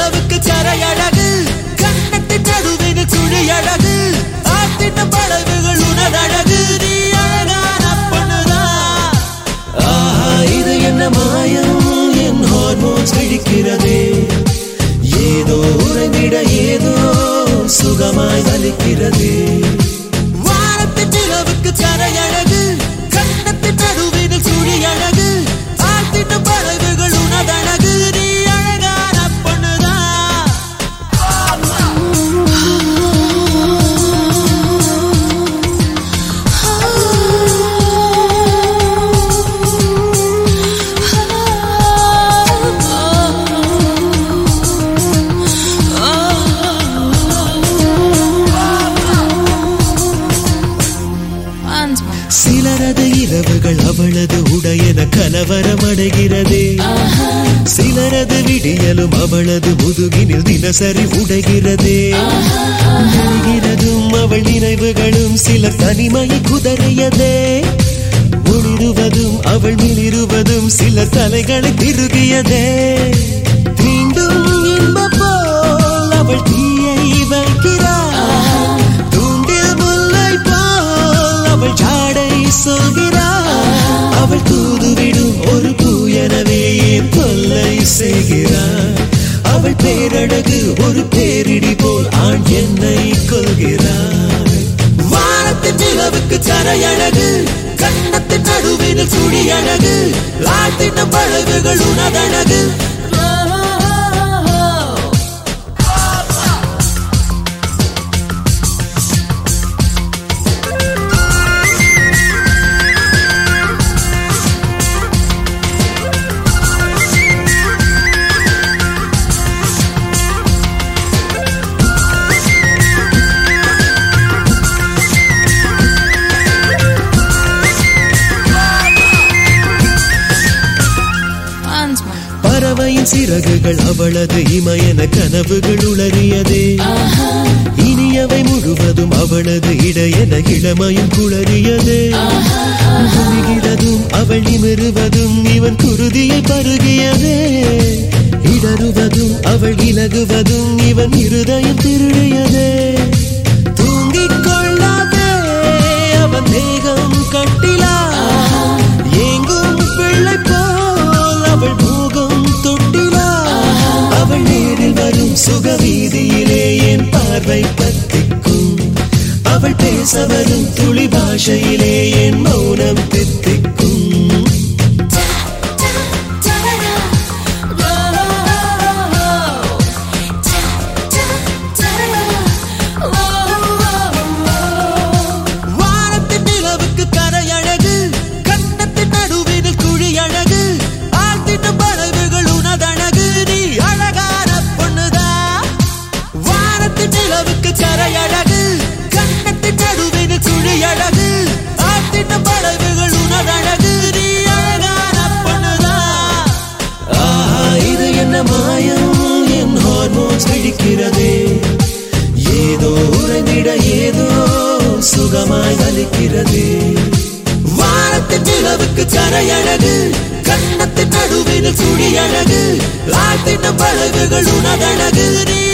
நிலவுக்கு கரையழகு கண்ணத்தின் நடுவின் சுழி அழகு ஆத்தின படகுகள் உனதழகு நீ அழகான பொண்ணுதான் ஆஹா இது என்ன மாயம் என் ஹார்மோன்ஸ் வெடிக்கிறதே ஏதோ உறைந்திட ஏதோ சுகமாய் வலிக்கிறதே வானத்தின் நிலவுக்கு கரையழகு கண்ணத்தின் நடுவின் சுழி அழகு ஆத்தின பறவைகள் உனதழகு நீ அழகான பொண்ணுதான் Once more. சிலரது இரவுகள் அவளது உடையென கலவரமடைகிறதே சிலரது விடியலும் அவளது முதுகினில் தினசரி உடைகிறதே நெளிகிறதும் அவள் நினைவுகளும் சில தனிமையை குதறியதே ஒளிருவதும் அவள் மிளிருவதும் சில தலைகளை திருகியதே தீண்டும் இன்பம் போல் அவள் தீயை வைக்கிறாள் தூண்டில் முல்லை போல் அவள் ஜாடை சொல்கிறாள் அவள் தூதுவிடும் ஒரு பூ எனவே ஏன் தொல்லை செய்கிறாள் அவள் பேரழகு ஒரு பேரிடி போல் ஆண் என்னை கொள்கிறாள் வானத்தின் நிலவுக்கு கரையழகு கண்ணத்தின் நடுவின் சுழி அழகு ஆழ்த்தின பழகுகள் உனதழகு Once more. பறவையின் சிறகுகள் அவளது இமயன கனவுகள் உளறியதே இனியவை முழுவதும் அவளது இடையென இளமையும் குளறியதே குறுகிறதும் அவள் நிமிருவதும் இவன் குருதியை பருகியதே இடறுவதும் அவள் இலகுவதும் இவன் இருதயம் திருடியதே தூங்கிக் கொள்ளாதே அவன் தேகம் கட்டிலா எங்கும் பிள்ளை போல் அவள் மூகம் தொட்டிலா அவள் நேரில் வரும் சுகவீதியிலே என் பார்வை பத்திக்கும் அவள் பேச வரும் துளி பாஷையிலே என் மௌனம் தித்திக்கும் வானத்தின் நிலவுக்கு கரையழகு கண்ணத்தின் நடுவின் குழி அழகு ஆழ்த்தின பறவைகள் உனதழகு நீ அழகான பொண்ணுதா வானத்தின் நிலவுக்கு கரையழகு கண்ணத்தின் நடுவின் குழி அழகு ஆழ்த்தின பறவைகள் உனதழகு நீ அழகான பொண்ணுதா ஆஹா இது என்ன மாயம் என் ஹார்மோன்ஸ் வெடிக்கிறதே ஏதோ உறைந்திட ஏதோ சுகமாய் வலிக்கிறதே வானத்தின் நிலவுக்கு கரையழகு கண்ணத்தின் நடுவின் சுழி அழகு ஆழ்த்தின பழகுகள் உனதழகு நீ